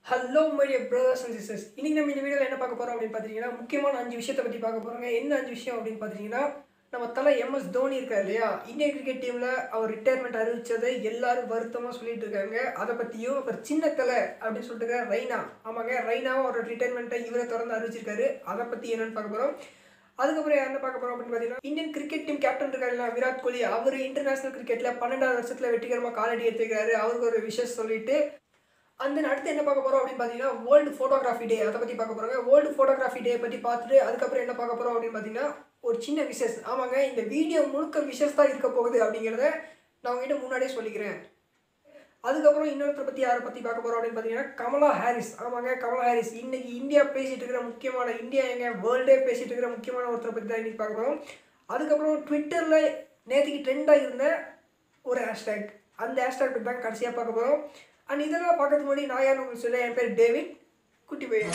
hello my dear brothers and sisters இன்னைக்கு நம்ம இந்த வீடியோவில் என்ன பார்க்க போகிறோம் அப்படின்னு பார்த்தீங்கன்னா முக்கியமான அஞ்சு விஷயத்தை பற்றி பார்க்க போகிறோங்க என்ன அஞ்சு விஷயம் அப்படின்னு பார்த்தீங்கன்னா நம்ம தலை எம்எஸ் தோனி இருக்கார் இல்லையா இந்தியன் கிரிக்கெட் டீமில் அவர் ரிட்டையர்மெண்ட் அறிவிச்சதை எல்லாரும் வருத்தமாக சொல்லிட்டு இருக்காங்க அதை பற்றியும் அப்புறம் சின்ன தலை அப்படின்னு சொல்லிட்டு இருக்காரு ரைனா ஆமாங்க ரைனாவும் அவரோட ரிட்டையர்மெண்ட்டை இவரை தொடர்ந்து அறிவிச்சிருக்காரு அதை பற்றி என்னன்னு பார்க்க போகிறோம் அதுக்கப்புறம் யாருன்னு பார்க்க போறோம் அப்படின்னு பார்த்தீங்கன்னா இந்தியன் கிரிக்கெட் டீம் கேப்டன் இருக்காருல்ல விராட் கோலி அவர் இன்டர்நேஷனல் கிரிக்கெட்ல பன்னெண்டாவது வருஷத்துல வெற்றிகரமாக காலடி எடுத்துக்கிறாரு அவருக்கு ஒரு விஷயம் சொல்லிட்டு அந்த அடுத்து என்ன பார்க்க போறோம் அப்படின்னு பார்த்தீங்கன்னா வேர்ல்டு ஃபோட்டோகிராஃபி டே அதை பற்றி பார்க்க போறாங்க வேர்ல்டு ஃபோட்டோகிராஃபி டே பற்றி பார்த்துட்டு அதுக்கப்புறம் என்ன பார்க்க போறோம் அப்படின்னு பார்த்தீங்கன்னா ஒரு சின்ன விஷஸ் ஆமாங்க இந்த வீடியோ முழுக்க விஷஸ் தான் இருக்க போகுது அப்படிங்கிறத நான் உங்ககிட்ட முன்னாடியே சொல்லிக்கிறேன் அதுக்கப்புறம் இன்னொருத்தரை பற்றி யாரை பற்றி பார்க்க போகிறோம் அப்படின்னு பார்த்தீங்கன்னா கமலா ஹாரிஸ் ஆமாங்க கமலா ஹாரிஸ் இன்னைக்கு இந்தியா பேசிட்டு இருக்கிற முக்கியமான இந்தியா எங்க வேர்ல்டே பேசிட்டு இருக்கிற முக்கியமான ஒருத்தரை பற்றி தான் இன்னைக்கு பார்க்க போகிறோம் அதுக்கப்புறம் ட்விட்டரில் நேற்றுக்கு ட்ரெண்டாக இருந்த ஒரு ஹேஷ்டேக் அந்த ஹேஷ்டேக் பற்றி தான் கடைசியாக பார்க்க போகிறோம் அண்ட் இதெல்லாம் பார்க்கறதுக்கு முன்னாடி நான் யார் உங்களுக்கு சொல்ல என் பேர் டேவிட் குட்டி பையன்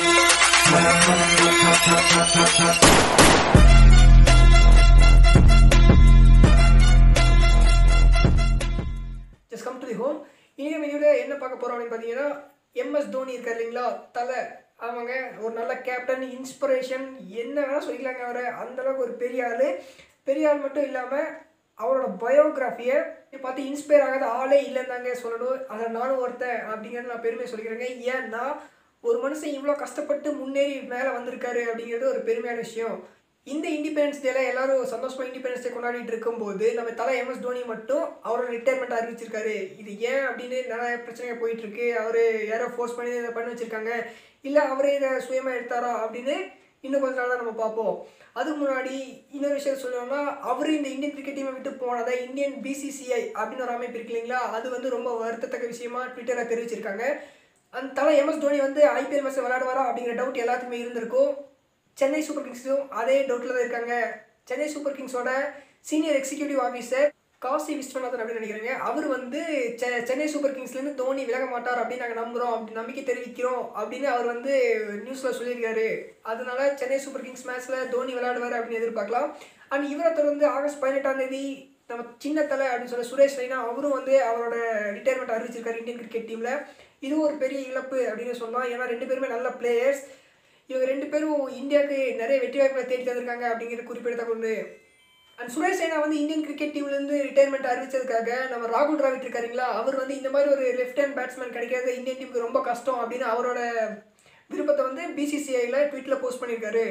just come to the home இன்றைக்கி வீடியோவில் என்ன பார்க்க போகிறோம் அப்படின்னு பார்த்தீங்கன்னா எம்எஸ் தோனி இருக்கார் இல்லைங்களா தலை ஆமாங்க ஒரு நல்ல கேப்டன் இன்ஸ்பிரேஷன் என்ன வேணால் சொல்லிக்கலாங்க அவரை அந்தளவுக்கு ஒரு பெரிய ஆள் பெரிய ஆள் மட்டும் இல்லாமல் அவரோட பயோகிராஃபியை பார்த்து இன்ஸ்பயர் ஆகாத ஆளே இல்லைன்னு தாங்க சொல்லணும் அதில் நானும் ஒருத்தன் அப்படிங்கிறது நான் பெருமை சொல்லிக்கிறேங்க ஏன்னா ஒரு மனுஷன் இவ்வளோ கஷ்டப்பட்டு முன்னேறி மேலே வந்திருக்காரு அப்படிங்கிறது ஒரு பெருமையான விஷயம் இந்த இண்டிபெண்டன்ஸ் டேல எல்லாரும் சந்தோஷமா இண்டிபெண்டன்ஸ் டே கொண்டாடிட்டு இருக்கும்போது நம்ம தலை எம்எஸ் தோனி மட்டும் அவரோட ரிட்டையர்மெண்ட் அறிவிச்சிருக்காரு இது ஏன் அப்படின்னு நிறைய பிரச்சனைகள் போயிட்டு இருக்கு அவர் யாரோ ஃபோர்ஸ் பண்ணி இதை பண்ணி வச்சிருக்காங்க இல்லை அவரே இதை சுயமாக எடுத்தாரா அப்படின்னு இன்னும் கொஞ்ச நாள் தான் நம்ம பார்ப்போம் அதுக்கு முன்னாடி இன்னொரு விஷயம் சொல்லணும்னா அவர் இந்த இந்தியன் கிரிக்கெட் டீமை விட்டு போனதை இந்தியன் பிசிசிஐ அப்படின்னு ஒரு அமைப்பு இருக்கு இல்லைங்களா அது வந்து ரொம்ப வருத்தத்தக்க விஷயமா ட்விட்டரில் தெரிவிச்சிருக்காங்க அந்த தலை எம்எஸ் தோனி வந்து ஐபிஎல் மேட்ச் விளையாடுவாரா அப்படிங்கிற டவுட் எல்லாத்துக்குமே இருந்திருக்கும் சென்னை சூப்பர் கிங்ஸும் அதே டவுட்டில் தான் இருக்காங்க சென்னை சூப்பர் கிங்ஸோட senior executive officer Kasi Viswanathan அப்படின்னு நினைக்கிறேங்க அவர் வந்து செ- சென்னை சூப்பர் கிங்ஸ்லேருந்து தோனி விலக மாட்டார் அப்படின்னு நாங்கள் நம்புகிறோம் அப்படி நம்பிக்கை தெரிவிக்கிறோம் அப்படின்னு அவர் வந்து நியூஸில் சொல்லியிருக்காரு அதனால சென்னை சூப்பர் கிங்ஸ் மேட்ச்சில் தோனி விளையாடுவார் அப்படின்னு எதிர்பார்க்கலாம் அண்ட் இவரை தொடர்ந்து ஆகஸ்ட் பதினெட்டாம் தேதி நம்ம சின்ன தலை அப்படின்னு சொல்ல சுரேஷ் ரெய்னா அவரும் வந்து அவரோட ரிட்டையர்மெண்ட் அறிவிச்சிருக்காரு இந்தியன் கிரிக்கெட் டீமில் இதுவும் ஒரு பெரிய இழப்பு அப்படின்னு சொல்லலாம் ஏன்னா ரெண்டு பேருமே நல்ல பிளேயர்ஸ் இவங்க ரெண்டு பேரும் இந்தியாவுக்கு நிறைய வெற்றி வாய்ப்புகளை தேடி தந்திருக்காங்க அப்படிங்கிறது குறிப்பிடத்தக்க ஒன்று அண்ட் சுரேஷ் ரெய்னா வந்து இந்தியன் கிரிக்கெட் டீம்லேருந்து ரிட்டையர்மெண்ட் அறிவிச்சதுக்காக நம்ம ராகுல் டிராவிட் இருக்காருங்களா அவர் வந்து இந்த மாதிரி ஒரு லெஃப்ட் ஹேண்ட் பேட்ஸ்மேன் கிடைக்கிறது இந்தியன் டீமுக்கு ரொம்ப கஷ்டம் அப்படின்னு அவரோட விருப்பத்தை வந்து பிசிசிஐயில் ட்வீட்டில் போஸ்ட் பண்ணியிருக்காரு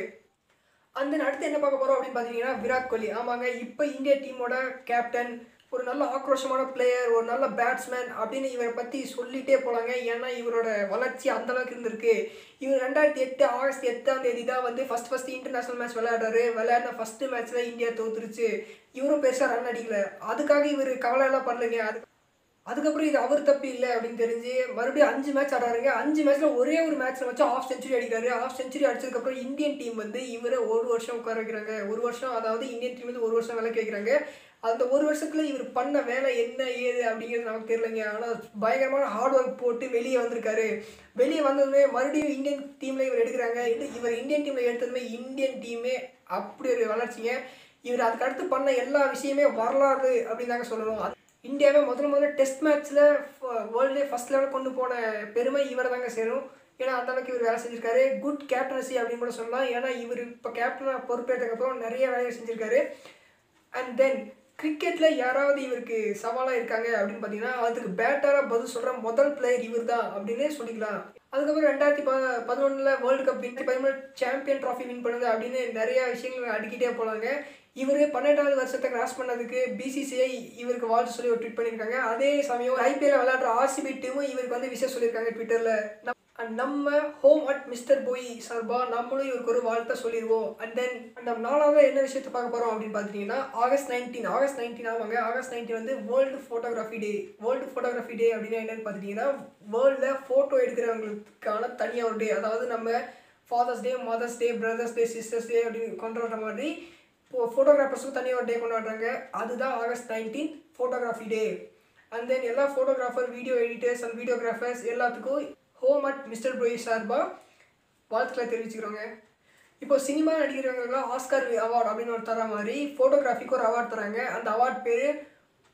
அந்த அடுத்து என்ன பார்க்க போகிறோம் அப்படின்னு பார்த்தீங்கன்னா விராட் கோலி ஆமாங்க இப்போ இந்தியா டீமோட கேப்டன் ஒரு நல்ல ஆக்ரோஷமான பிளேயர் ஒரு நல்ல பேட்ஸ்மேன் அப்படின்னு இவரை பற்றி சொல்லிட்டே போகலாங்க ஏன்னா இவரோட வளர்ச்சி அந்த அளவுக்கு இருந்திருக்கு இவர் ரெண்டாயிரத்தி எட்டு ஆகஸ்ட் எட்டாம் தேதி தான் வந்து ஃபஸ்ட் ஃபஸ்ட் இன்டர்நேஷனல் மேட்ச் விளையாடுறாரு விளையாடின ஃபர்ஸ்ட் மேட்ச்சில் இந்தியா தோத்துருச்சு இவரும் பெருசாக ரன் அடிக்கல அதுக்காக இவர் கவலை எல்லாம் பண்ணலைங்க அது அதுக்கப்புறம் இது அவர் தப்பு இல்லை அப்படின்னு தெரிஞ்சு மறுபடியும் அஞ்சு மேட்ச் ஆடுறாருங்க அஞ்சு மேட்ச்ல ஒரே ஒரு மேட்ச்ல வச்சு ஆஃப் செஞ்சுரி அடிக்கிறாரு ஆஃப் செஞ்சுரி அடிச்சதுக்கப்புறம் இந்தியன் டீம் வந்து இவரை ஒரு வருஷம் உட்கார வைக்கிறாங்க ஒரு வருஷம் அதாவது இந்தியன் டீம் வந்து ஒரு வருஷம் வேலை கேட்குறாங்க அந்த ஒரு வருஷத்துல இவர் பண்ண வேலை என்ன ஏது அப்படிங்கிறது நமக்கு தெரியலங்க ஆனால் பயங்கரமான ஹார்ட் ஒர்க் போட்டு வெளியே வந்திருக்காரு வெளியே வந்ததுமே மறுபடியும் இந்தியன் டீம்ல இவர் எடுக்கிறாங்க இது- இவர் இந்தியன் டீம்ல எடுத்ததுமே இந்தியன் டீமே அப்படி ஒரு வளர்ச்சிங்க இவர் அதுக்கு அடுத்து பண்ண எல்லா விஷயமே வரலாறு அப்படின்னு தாங்க சொல்லணும் அது- இந்தியாவை முதல்ல முதல்ல டெஸ்ட் மேட்ச்சில் வேர்ல்டே ஃபர்ஸ்ட் லெவலில் கொண்டு போன பெருமை இவரை தாங்க சேரும் ஏன்னா அந்த அளவுக்கு இவர் வேலை செஞ்சிருக்காரு குட் கேப்டனசி அப்படின்னு கூட சொல்லலாம் ஏன்னா இவர் இப்போ கேப்டனாக பொறுப்பேற்றதுக்கப்புறம் நிறைய வேலையை செஞ்சிருக்காரு அண்ட் தென் கிரிக்கெட்டில் யாராவது இவருக்கு சவாலாக இருக்காங்க அப்படின்னு பார்த்தீங்கன்னா அதுக்கு பேட்டராக பதில் சொல்கிற முதல் பிளேயர் இவர் தான் அப்படின்னே சொல்லிக்கலாம் அதுக்கப்புறம் ரெண்டாயிரத்தி ப பதினொன்றில் வேர்ல்டு கப் வின் பதிமூணு சாம்பியன் ட்ராஃபி வின் பண்ணுது அப்படின்னு நிறைய விஷயங்கள் அடிக்கிட்டே போனாங்க இவர் பன்னெண்டாவது வருஷத்தை கிராஸ் பண்ணதுக்கு பிசிசிஐ இவருக்கு வாழ்த்து சொல்லி ஒரு ட்வீட் பண்ணியிருக்காங்க அதே சமயம் ஐபிஎல் விளையாடுற ஆர்சிபி டீமும் இவருக்கு வந்து விஷயம் சொல்லியிருக்காங்க ட்விட்டரில் அண்ட் நம்ம ஹோம் அட் மிஸ்டர் போய் சார்பா நம்மளும் இவருக்கு ஒரு வாழ்த்தை சொல்லிடுவோம் அண்ட் தென் நம்ம நாலாவது என்ன விஷயத்தை பார்க்க போகிறோம் அப்படின்னு பார்த்துட்டிங்கன்னா ஆகஸ்ட் நைன்டீன் ஆகஸ்ட் நைன்டீன் ஆமாங்க ஆகஸ்ட் நைன்டீன் வந்து world photography day world photography day அப்படின்னா என்னன்னு பார்த்துட்டிங்கன்னா வேர்ல்டில் ஃபோட்டோ எடுக்கிறவங்களுக்கான தனியாக ஒரு டே அதாவது நம்ம father's day mother's day brothers day sisters day அப்படின்னு கொண்டாடுற மாதிரி இப்போ ஃபோட்டோகிராஃபர்ஸும் தனியாக ஒரு டே கொண்டாடுறாங்க அதுதான் August nineteen photography day and then எல்லா photographer video editors and videographers எல்லாத்துக்கும் ஹோம் அட் மிஸ்டர் ப்ரோய் சார்பாக வாழ்த்துக்களை தெரிவிச்சுக்கிறோங்க இப்போ சினிமா நடிக்கிறவங்களுக்குலாம் ஆஸ்கார் அவார்டு அப்படின்னு ஒரு தர மாதிரி ஃபோட்டோகிராஃபிக்கு ஒரு அவார்ட் தராங்க அந்த அவார்ட் பேர்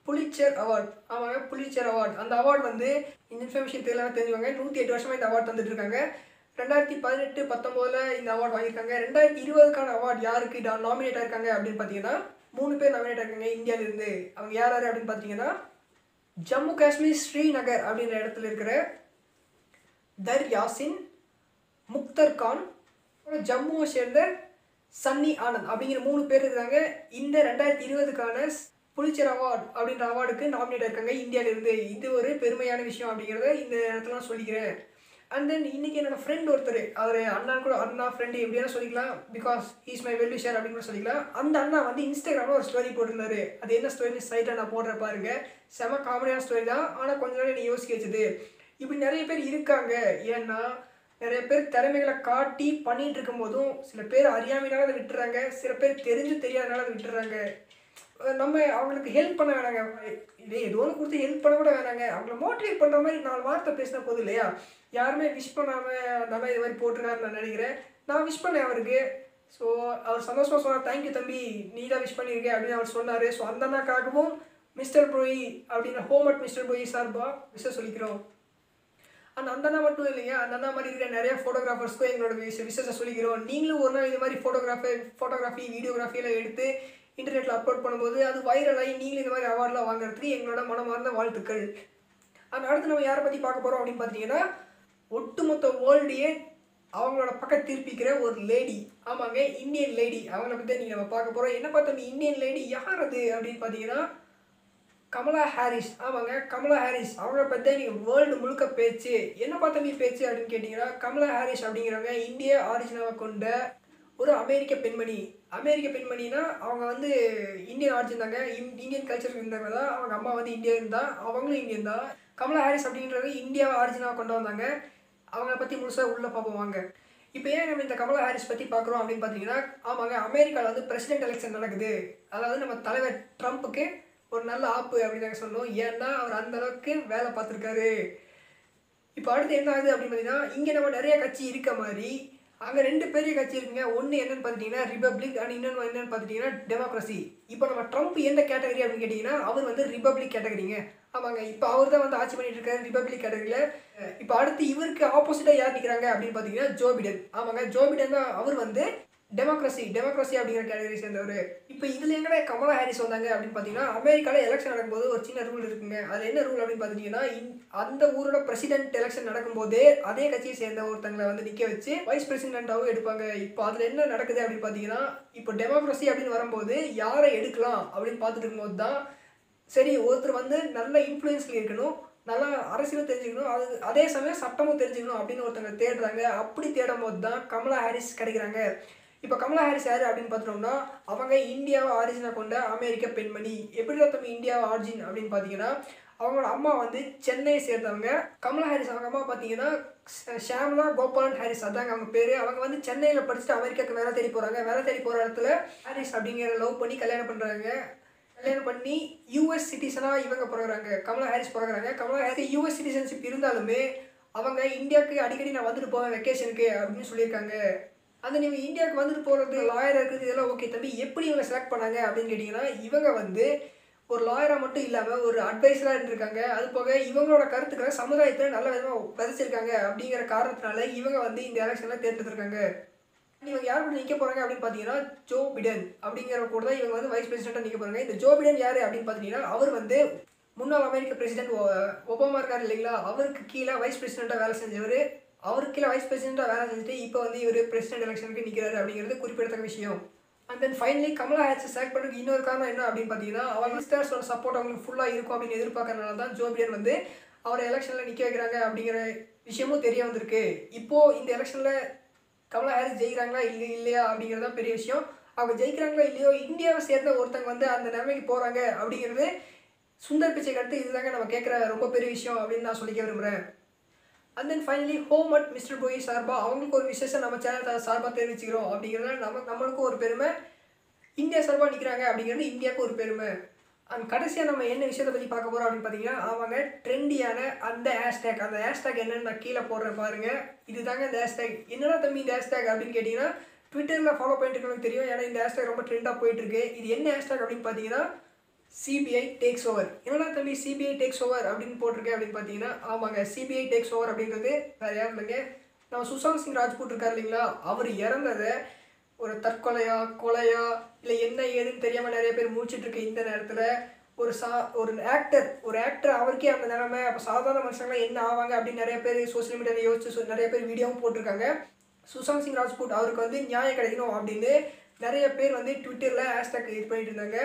புலிச்சர் அவார்ட் ஆமாங்க புலிச்சர் அவார்ட் அந்த அவார்டு வந்து இந்த இன்ஃபர்மேஷன் தெரியல தெரிஞ்சுவாங்க நூற்றி எட்டு வருஷமாக இந்த அவார்ட் தந்துட்டு இருக்காங்க ரெண்டாயிரத்தி பதினெட்டு பத்தொம்போதில் இந்த அவார்டு வாங்கியிருக்காங்க ரெண்டாயிரத்தி இருபதுக்கான அவார்டு யாருக்கு நாமினேட் ஆயிருக்காங்க அப்படின்னு பார்த்தீங்கன்னா மூணு பேர் நாமினேட் ஆயிருக்காங்க இந்தியாவிலிருந்து அவங்க யார் யார் அப்படின்னு பார்த்தீங்கன்னா ஜம்மு காஷ்மீர் ஸ்ரீநகர் அப்படின்ற இடத்துல இருக்கிற தர் யாசின் முக்தர் கான் அப்புறம் ஜம்முவை சேர்ந்த சன்னி ஆனந்த் அப்படிங்கிற மூணு பேர் இருக்காங்க இந்த ரெண்டாயிரத்தி இருபதுக்கான புலிச்சர் அவார்டு அப்படின்ற அவார்டுக்கு நாமினேட் இருக்காங்க இந்தியாவிலிருந்து இது ஒரு பெருமையான விஷயம் அப்படிங்கிறத இந்த இடத்துல நான் சொல்லிக்கிறேன் அண்ட் தென் இன்னைக்கு என்னோட ஃப்ரெண்ட் ஒருத்தர் அவர் அண்ணா கூட அண்ணா ஃப்ரெண்டு எப்படியா சொல்லிக்கலாம் because is my well wisher அப்படின்னு கூட சொல்லிக்கலாம் அந்த அண்ணா வந்து இன்ஸ்டாகிராமில் ஒரு ஸ்டோரி போட்டிருந்தாரு அது என்ன ஸ்டோரி சைட்டில் நான் போடுற பாருங்க செம காமெடியான ஸ்டோரி தான் ஆனால் கொஞ்ச நேரம் என்னை யோசிக்க வச்சுது இப்படி நிறைய பேர் இருக்காங்க ஏன்னா நிறைய பேர் திறமைகளை காட்டி பண்ணிட்டு இருக்கும் போதும் சில பேர் அறியாமையினால அதை விட்டுறாங்க சில பேர் தெரிஞ்சு தெரியாதனால அதை விட்டுறாங்க அஹ் நம்ம அவங்களுக்கு ஹெல்ப் பண்ண வேணாங்க இதே ஏதோ ஒன்று கொடுத்து ஹெல்ப் பண்ண கூட வேணாங்க அவங்கள மோட்டிவேட் பண்ணுற மாதிரி நாலு வார்த்தை பேசினா போதும் இல்லையா யாருமே விஷ் பண்ணாமல் அந்த மாதிரி இது மாதிரி போட்டிருக்காருன்னு நான் நினைக்கிறேன் நான் விஷ் பண்ணேன் அவருக்கு ஸோ அவர் சந்தோஷமாக சொன்னார் தேங்க்யூ தம்பி நீ தான் விஷ் பண்ணியிருக்கே அப்படின்னு அவர் சொன்னார் ஸோ அந்த அண்ணாக்காகவும் மிஸ்டர் ப்ரோயி அப்படின்ற ஹோம் மிஸ்டர் ப்ரோயி சார்பா விஷயம் சொல்லிக்கிறோம் அந்த அந்த அண்ணா மட்டும் இல்லைங்க அந்த அண்ணா மாதிரி இருக்கிற நிறைய ஃபோட்டோகிராஃபர்ஸ்க்கும் எங்களோட விஷ விஷயத்தை சொல்லிக்கிறோம் நீங்களும் ஒரு நாள் இது மாதிரி ஃபோட்டோகிராஃபி ஃபோட்டோகிராஃபி வீடியோகிராஃபியெல்லாம் எடுத்து இன்டர்நெட்டில் அப்லோட் பண்ணும்போது அது வைரல் ஆகி நீங்களும் இந்த மாதிரி அவார்ட்லாம் வாங்குறதுக்கு எங்களோட மனமார்ந்த வாழ்த்துக்கள் அந்த அடுத்து நம்ம யாரை பற்றி பார்க்க போகிறோம் அப்படின்னு பார்த்தீங்கன்னா ஒட்டுமொத்த வேர்ல்டையே அவங்களோட பக்கம் திருப்பிக்கிற ஒரு லேடி ஆமாங்க இந்தியன் லேடி அவங்கள பற்றி நீங்கள் நம்ம பார்க்க போகிறோம் என்ன பார்த்தோம் இந்தியன் லேடி யார் அது அப்படின்னு பார்த்தீங்கன்னா கமலா ஹாரிஸ் ஆமாங்க கமலா ஹாரிஸ் அவங்கள பற்றி நீங்கள் வேர்ல்டு முழுக்க பேச்சு என்ன பார்த்த நீ பேச்சு அப்படின்னு கேட்டிங்கன்னா கமலா ஹாரிஸ் அப்படிங்கிறவங்க இந்திய ஆரிஜினாவை கொண்ட ஒரு அமெரிக்க பெண்மணி அமெரிக்க பெண்மணினா அவங்க வந்து இந்தியன் ஆரிஜின் தாங்க இந்- இந்தியன் கல்ச்சருக்கு இருந்தவங்க தான் அவங்க அம்மா வந்து இந்தியன் தான் அவங்களும் இந்தியன் தான் கமலா ஹாரிஸ் அப்படின்றவங்க இந்தியாவை ஆரிஜினாவை கொண்டு வந்தாங்க அவங்கள பற்றி முழுசாக உள்ளே பார்ப்போம் வாங்க இப்போ ஏன் நம்ம இந்த கமலா ஹாரிஸ் பற்றி பார்க்குறோம் அப்படின்னு பார்த்தீங்கன்னா ஆமாங்க அமெரிக்காவில் வந்து பிரசிடென்ட் எலெக்ஷன் நடக்குது அதாவது நம்ம தலைவர் ட்ரம்ப்புக்கு ஒரு நல்ல ஆப்பு அப்படின்னு நாங்கள் சொன்னோம் ஏன்னா அவர் அந்த அளவுக்கு வேலை பார்த்துருக்காரு இப்போ அடுத்து என்ன ஆகுது அப்படின்னு பார்த்தீங்கன்னா இங்கே நம்ம நிறைய கட்சி இருக்க மாதிரி அங்கே ரெண்டு பெரிய கட்சி இருக்குங்க ஒன்று என்னன்னு பார்த்துட்டிங்கன்னா ரிபப்ளிக் அண்ட் இன்னொன்று என்னன்னு பார்த்துட்டிங்கன்னா டெமோக்ரஸி இப்போ நம்ம ட்ரம்ப் எந்த கேட்டகரி அப்படின்னு கேட்டிங்கன்னா அவர் வந்து ரிபப்ளிக் கேட்டகரிங்க ஆமாங்க இப்போ அவர் தான் வந்து ஆட்சி பண்ணிட்டு இருக்காரு ரிபப்ளிக் கேட்டகரியில் இப்போ அடுத்து இவருக்கு ஆப்போசிட்டாக யார் நிற்கிறாங்க அப்படின்னு பார்த்தீங்கன்னா ஜோ பிடன் ஆமாங்க ஜோ பிடன் தான் அவர் வந்து டெமோக்ரஸி டெமோக்ரஸி அப்படிங்கிற கேட்டகரி சேர்ந்தவர் இப்போ இதில் எங்கடா கமலா ஹாரிஸ் வந்தாங்க அப்படின்னு பார்த்தீங்கன்னா அமெரிக்காவில் எலெக்ஷன் நடக்கும்போது ஒரு சின்ன ரூல் இருக்குங்க அது என்ன ரூல் அப்படின்னு பார்த்தீங்கன்னா இந்- அந்த ஊரோட பிரசிடென்ட் எலெக்ஷன் நடக்கும்போதே அதே கட்சியை சேர்ந்த ஒருத்தங்களை வந்து நிற்க வச்சு வைஸ் பிரசிடென்ட்டாகவும் எடுப்பாங்க இப்போ அதில் என்ன நடக்குது அப்படின்னு பார்த்தீங்கன்னா இப்போ டெமோக்ரஸி அப்படின்னு வரும்போது யாரை எடுக்கலாம் அப்படின்னு பார்த்துட்டு இருக்கும்போது தான் சரி ஒருத்தர் வந்து நல்ல இன்ஃப்ளூயன்ஸில் இருக்கணும் நல்லா அரசியலும் தெரிஞ்சுக்கணும் அது அதே சமயம் சட்டமும் தெரிஞ்சுக்கணும் அப்படின்னு ஒருத்தங்க தேடுறாங்க அப்படி தேடும் போது தான் கமலா ஹாரிஸ் கிடைக்கிறாங்க இப்போ கமலா ஹாரிஸ் யார் அப்படின்னு பார்த்தோம்னா அவங்க இந்தியாவை ஆரிஜினாக கொண்ட அமெரிக்க பெண்மணி எப்படி தம்பி இந்தியாவை ஆரிஜின் அப்படின்னு பார்த்தீங்கன்னா அவங்களோட அம்மா வந்து சென்னையை சேர்ந்தவங்க கமலா ஹாரிஸ் அவங்க அம்மா பார்த்தீங்கன்னா ஷ- ஷியாமலா கோபாலன் ஹாரிஸ் அதாங்க அவங்க பேர் அவங்க வந்து சென்னையில் படிச்சுட்டு அமெரிக்காவுக்கு வேலை தேடி போகிறாங்க வேலை தேடி போகிற இடத்துல ஹாரிஸ் அப்படிங்கிற லவ் பண்ணி கல்யாணம் பண்ணுறாங்க கல்யாணம் பண்ணி யூஎஸ் சிட்டிசனாக இவங்க பிறகுறாங்க கமலா ஹாரிஸ் பிறகுறாங்க கமலா ஹாரிஸ் யூஎஸ் சிட்டிசன்ஷிப் இருந்தாலுமே அவங்க இந்தியாவுக்கு அடிக்கடி நான் வந்துட்டு போவேன் வெக்கேஷனுக்கு அப்படின்னு சொல்லியிருக்காங்க அந்த நீங்கள் இந்தியாவுக்கு வந்துட்டு போகிறது லாயர் இருக்குது இதெல்லாம் ஓகே தம்பி எப்படி இவங்க செலக்ட் பண்ணாங்க அப்படின்னு கேட்டிங்கன்னா இவங்க வந்து ஒரு லாயராக மட்டும் இல்லாமல் ஒரு அட்வைஸராக இருந்திருக்காங்க அது போக இவங்களோட கருத்துக்களை சமுதாயத்தில் நல்ல விதமாக விதைச்சிருக்காங்க அப்படிங்கிற காரணத்தினால இவங்க வந்து இந்த எலெக்ஷனில் தேர்ந்தெடுத்திருக்காங்க இவங்க யார் கூட நிற்க போகிறாங்க அப்படின்னு பார்த்தீங்கன்னா ஜோ பிடன் அப்படிங்கிற கூட தான் இவங்க வந்து வைஸ் பிரசிடென்ட்டாக நிற்க போகிறாங்க இந்த ஜோ பிடன் யார் அப்படின்னு பார்த்தீங்கன்னா அவர் வந்து முன்னாள் அமெரிக்க பிரசிடென்ட் ஒபாமா இருக்கார் இல்லைங்களா அவருக்கு கீழே வைஸ் பிரசிடென்ட்டாக வேலை செஞ்சவர் அவருக்கு கீழே வைஸ் பிரசிடென்ட்டாக வேலை செஞ்சுட்டு இப்போ வந்து இவர் பிரசிடென்ட் எலெக்ஷனுக்கு நிற்கிறாரு அப்படிங்கிறது குறிப்பிடத்தக்க விஷயம் and then finally Kamala Harris select பண்ணுறதுக்கு இன்னொரு காரணம் என்ன அப்படின்னு பார்த்தீங்கன்னா அவங்க ஸ்டார்ஸோட சப்போர்ட் அவங்களுக்கு ஃபுல்லாக இருக்கும் அப்படின்னு எதிர்பார்க்கறதுனால தான் ஜோ பிடன் வந்து அவரை எலெக்ஷனில் நிற்க வைக்கிறாங்க அப்படிங்கிற விஷயமும் தெரிய வந்திருக்கு இப்போது இந்த எலெக்ஷனில் கமலா ஹாரிஸ் ஜெயிக்கிறாங்களா இல்லை இல்லையா அப்படிங்கிறது தான் பெரிய விஷயம் அவங்க ஜெயிக்கிறாங்களா இல்லையோ இந்தியாவை சேர்ந்த ஒருத்தங்க வந்து அந்த நிலைமைக்கு போகிறாங்க அப்படிங்கிறது சுந்தர் பிச்சை கருத்து இதுதாங்க நம்ம கேட்குற ரொம்ப பெரிய விஷயம் அப்படின்னு நான் சொல்லிக்க விரும்புகிறேன் and then finally home at mister போய் சார்பாக அவங்களுக்கு ஒரு விசேஷம் நம்ம சேனல் சார்பாக தெரிவிச்சுக்கிறோம் அப்படிங்கிறதுல நம்ம நம்மளுக்கும் ஒரு பெருமை இந்தியா சார்பாக நிற்கிறாங்க அப்படிங்கிறது இந்தியாவுக்கு ஒரு பெருமை அண்ட் கடைசியாக நம்ம என்ன விஷயத்தை பற்றி பார்க்க போகிறோம் அப்படின்னு பார்த்தீங்கன்னா அவங்க ட்ரெண்டியான அந்த ஹேஷ்டேக் அந்த ஹேஷ்டேக் என்னன்னு நான் கீழே போடுறேன் பாருங்க இதுதாங்க இந்த ஹேஷ்டேக் என்னடா தம்பி இந்த ஹேஷ்டேக் அப்படின்னு கேட்டிங்கன்னா ட்விட்டரில் ஃபாலோ பண்ணிட்டு இருக்கவங்களுக்கு தெரியும் ஏன்னா இந்த ஹேஷ்டேக் ரொம்ப ட்ரெண்டாக போயிட்டு இருக்கு இது என்ன ஹேஷ்டேக் அப்படின்னு பார்த்தீங்கன்னா சிபிஐ டேக்ஸ் ஓவர் என்னடா தம்பி சிபிஐ டேக்ஸ் ஓவர் அப்படின்னு போட்டிருக்கேன் அப்படின்னு பார்த்தீங்கன்னா ஆமாங்க சிபிஐ டேக்ஸ் ஓவர் அப்படின்றது வேற யாரும் இல்லைங்க நம்ம சுஷாந்த் சிங் ராஜ்பூட் இருக்கார் இல்லைங்களா அவர் இறந்ததை ஒரு தற்கொலையா கொலையா இல்லை என்ன ஏதுன்னு தெரியாமல் நிறைய பேர் முடிச்சிட்டு இருக்க இந்த நேரத்தில் ஒரு சா ஒரு ஆக்டர் ஒரு ஆக்டர் அவருக்கே அந்த நிலைமை அப்போ சாதாரண மனுஷங்களாம் என்ன ஆவாங்க அப்படின்னு நிறைய பேர் சோஷியல் மீடியாவில் யோசிச்சு சொ- நிறைய பேர் வீடியோவும் போட்டிருக்காங்க சுஷாந்த் சிங் ராஜ்பூட் அவருக்கு வந்து நியாயம் கிடைக்கணும் அப்படின்னு நிறைய பேர் வந்து ட்விட்டரில் ஹேஷ்டாக் இது பண்ணிட்டு இருந்தாங்க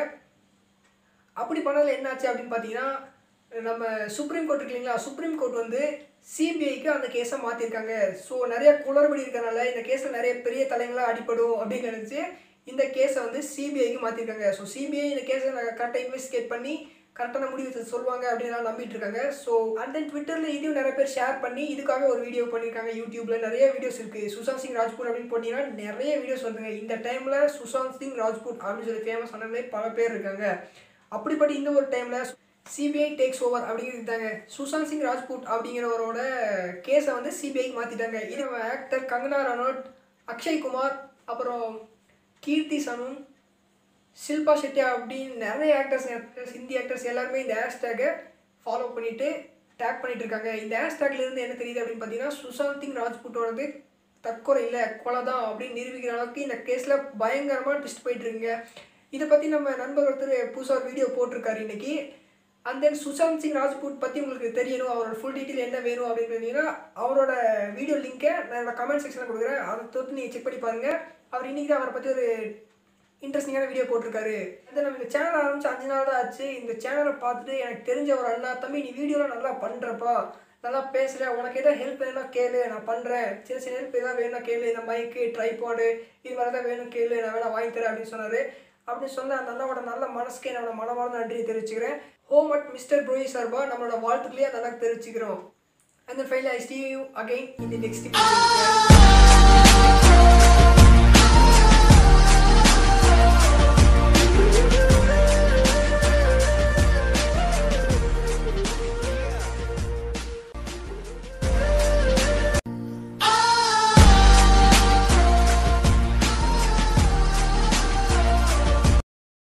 அப்படி பண்ணதில் என்னாச்சு அப்படின்னு பார்த்தீங்கன்னா நம்ம சுப்ரீம் கோர்ட் இருக்கு இல்லைங்களா சுப்ரீம் கோர்ட் வந்து சிபிஐக்கு அந்த கேஸை மாற்றிருக்காங்க ஸோ நிறைய குளறுபடி இருக்கறனால இந்த கேஸில் நிறைய பெரிய தலைங்களாக அடிபடும் அப்படின்னு நினச்சி இந்த கேஸை வந்து சிபிஐக்கு மாற்றிருக்காங்க ஸோ சிபிஐ இந்த கேஸை கரெக்டாக இன்வெஸ்டிகேட் பண்ணி கரெக்டான முடிவு சொல்லுவாங்க அப்படின்னு எல்லாம் நம்பிட்டு இருக்காங்க ஸோ அண்ட் தென் ட்விட்டரில் இதையும் நிறைய பேர் ஷேர் பண்ணி இதுக்காக ஒரு வீடியோ பண்ணியிருக்காங்க யூடியூப்ல நிறைய வீடியோஸ் இருக்குது சுஷாந்த் சிங் ராஜ்பூட் அப்படின்னு போட்டிங்கன்னா நிறைய வீடியோஸ் வந்துங்க இந்த டைமில் சுஷாந்த் சிங் ராஜ்பூட் அப்படின்னு சொல்லி ஃபேமஸ் ஆனவங்களே பல பேர் இருக்காங்க அப்படிப்பட்ட இந்த ஒரு டைமில் சிபிஐ டேக்ஸ் ஓவர் அப்படிங்கிறாங்க சுஷாந்த் சிங் ராஜ்பூட் அப்படிங்கிறவரோட கேஸை வந்து சிபிஐக்கு மாற்றிட்டாங்க இது ஆக்டர் கங்கனா ரனோட் அக்ஷய் குமார் அப்புறம் கீர்த்தி சனு ஷில்பா ஷெட்டி அப்படின்னு நிறைய ஆக்டர்ஸ் ஆக்டர்ஸ் ஹிந்தி ஆக்டர்ஸ் எல்லாருமே இந்த ஹேஷ்டேக்கை ஃபாலோ பண்ணிட்டு டேக் பண்ணிட்டு இருக்காங்க இந்த ஹேஷ்டேக்ல இருந்து என்ன தெரியுது அப்படின்னு பார்த்தீங்கன்னா சுஷாந்த் சிங் ராஜ்பூட்டோடது தற்கொலை இல்லை கொலை தான் அப்படின்னு நிரூபிக்கிற அளவுக்கு இந்த கேஸில் பயங்கரமாக ட்விஸ்ட் போயிட்டு இருக்குங்க இதை பற்றி நம்ம நண்பர் ஒருத்தர் புதுசாக வீடியோ போட்டிருக்காரு இன்னைக்கு அண்ட் தென் சுஷாந்த் சிங் ராஜ்பூட் பற்றி உங்களுக்கு தெரியணும் அவரோட ஃபுல் டீட்டெயில் என்ன வேணும் அப்படின்னு பார்த்தீங்கன்னா அவரோட வீடியோ லிங்கை நான் என்னோட கமெண்ட் செக்ஷனில் கொடுக்குறேன் அதை தொட்டு நீங்கள் செக் பண்ணி பாருங்கள் அவர் இன்னைக்கு தான் அவரை பற்றி ஒரு இன்ட்ரெஸ்டிங்கான வீடியோ போட்டிருக்காரு அது நம்ம இந்த சேனல் ஆரம்பிச்சு அஞ்சு நாள் தான் ஆச்சு இந்த சேனலை பார்த்துட்டு எனக்கு தெரிஞ்ச ஒரு அண்ணா தம்பி நீ வீடியோலாம் நல்லா பண்ணுறப்பா நல்லா பேசுகிற உனக்கு எதாவது ஹெல்ப் வேணும்னா கேளு நான் பண்ணுறேன் சின்ன சின்ன ஹெல்ப் எதாவது வேணும்னா கேளு இந்த மைக்கு ட்ரைபாடு இது மாதிரி தான் வேணும் கேளு நான் வேணா வாங்கி தரேன் அப்படின்னு சொன்னார் அப்படின்னு சொன்ன அந்த அண்ணாவோட நல்ல மனசுக்கு என்னோட மனமார்ந்த நன்றியை தெரிவிச்சுக்கிறேன் ஹோம் அட் மிஸ்டர் ப்ரோயி சார்பா நம்மளோட வாழ்த்துக்களையே அந்த அண்ணாக்கு தெரிவிச்சுக்கிறோம் அந்த file I Steve you again இந்த நெக்ஸ்ட்